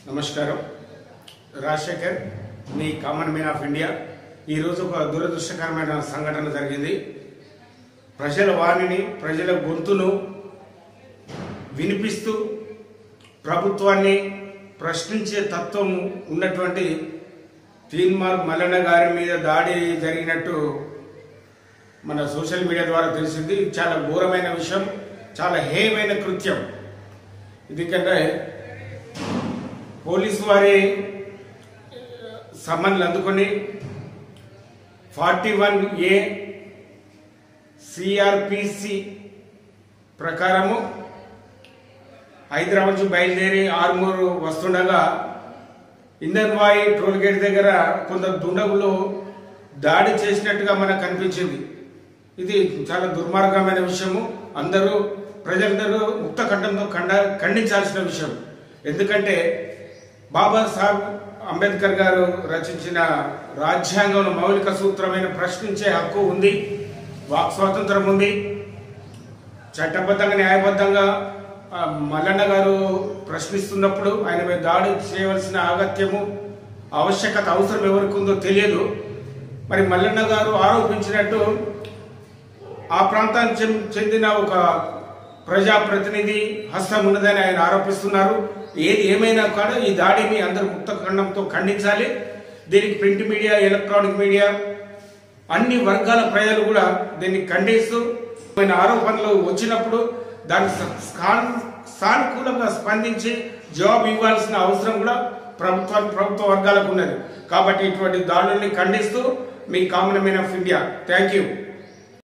నమస్కారం రాజశేఖర్ మీ common man of India ఈరోజు ఒక దురదృష్టకరమైన సంఘటన జరిగింది ప్రజల వాణిని ప్రజల గొంతును వినిపిస్తూ ప్రభుత్వాన్ని ప్రశ్నించే తత్వం ఉన్నటువంటి తీన్మార్ మల్లన్న గారి మీద దాడి జరిగినట్టు మన సోషల్ మీడియా ద్వారా తెలిసింది ఇది చాలా ఘోరమైన విషయం చాలా హేయమైన కృత్యం ఎందుకంటే పోలీసు వారి సమన్లు అందుకొని ఫార్టీ వన్ ఏ సిఆర్పిసి ప్రకారము హైదరాబాద్ నుంచి బయలుదేరి ఆర్మూరు వస్తుండగా ఇందన్వాయి టోల్ గేట్ దగ్గర కొందరు దుండగులు దాడి చేసినట్టుగా మనకు కనిపించింది ఇది చాలా దుర్మార్గమైన విషయము అందరూ ప్రజలందరూ ముక్త కంఠంతో ఖండ ఖండించాల్సిన విషయం ఎందుకంటే బాబాసాహెబ్ అంబేద్కర్ గారు రచించిన రాజ్యాంగంలో మౌలిక సూత్రమైన ప్రశ్నించే హక్కు ఉంది వాక్ స్వాతంత్రం ఉంది చట్టబద్ధంగా న్యాయబద్ధంగా ఆ, మల్లన్న గారు ప్రశ్నిస్తున్నప్పుడు ఆయన మీద దాడి చేయవలసిన ఆగత్యము ఆవశ్యకత అవసరం ఎవరికి ఉందో తెలియదు మరి మల్లన్న గారు ఆరోపించినట్టు ఆ ప్రాంతానికి చెం- చెందిన ఒక ప్రజాప్రతినిధి హస్తం ఉన్నదని ఆయన ఆరోపిస్తున్నారు ఏది ఏమైనా కూడా ఈ దాడిని అందరూ ముక్త ఖండంతో ఖండించాలి దీనికి ప్రింట్ మీడియా ఎలక్ట్రానిక్ మీడియా అన్ని వర్గాల ప్రజలు కూడా దీన్ని ఖండిస్తూ ఆయన ఆరోపణలు వచ్చినప్పుడు దానికి స- సాన్- సానుకూలంగా స్పందించి జవాబు ఇవ్వాల్సిన అవసరం కూడా ప్రభుత్వ ప్రభుత్వ వర్గాలకు ఉన్నది కాబట్టి ఇటువంటి దాడుల్ని ఖండిస్తూ మీ common man of India thank you